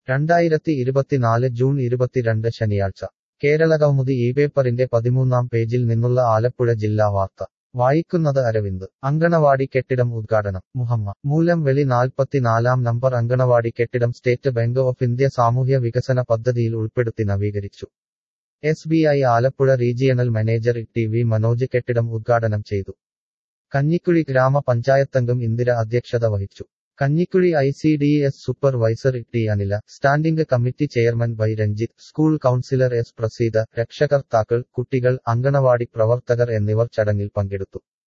രണ്ടായിരത്തി ഇരുപത്തിനാല് ജൂൺ ഇരുപത്തിരണ്ട് ശനിയാഴ്ച കേരള കൗമുദി ഈ പേപ്പറിന്റെ പതിമൂന്നാം പേജിൽ നിന്നുള്ള ആലപ്പുഴ ജില്ലാ വാർത്ത വായിക്കുന്നത് അരവിന്ദ് അങ്കണവാടി കെട്ടിടം ഉദ്ഘാടനം മുഹമ്മ മൂലം വെളി നാൽപ്പത്തിനാലാം നമ്പർ അങ്കണവാടി കെട്ടിടം സ്റ്റേറ്റ് ബാങ്ക് ഓഫ് ഇന്ത്യ സാമൂഹ്യ വികസന പദ്ധതിയിൽ ഉൾപ്പെടുത്തി നവീകരിച്ചു S B I Alappuzha regional manager T V Manoj കെട്ടിടം ഉദ്ഘാടനം ചെയ്തു കഞ്ഞിക്കുഴി ഗ്രാമപഞ്ചായത്തംഗം ഇന്ദിര അധ്യക്ഷത വഹിച്ചു Kanjikuzhi I C D S supervisor T Anila standing committee chairman Y Ranjith school counsellor S Praseetha രക്ഷകർത്താക്കൾ കുട്ടികൾ അങ്കണവാടി പ്രവർത്തകർ എന്നിവർ ചടങ്ങിൽ പങ്കെടുത്തു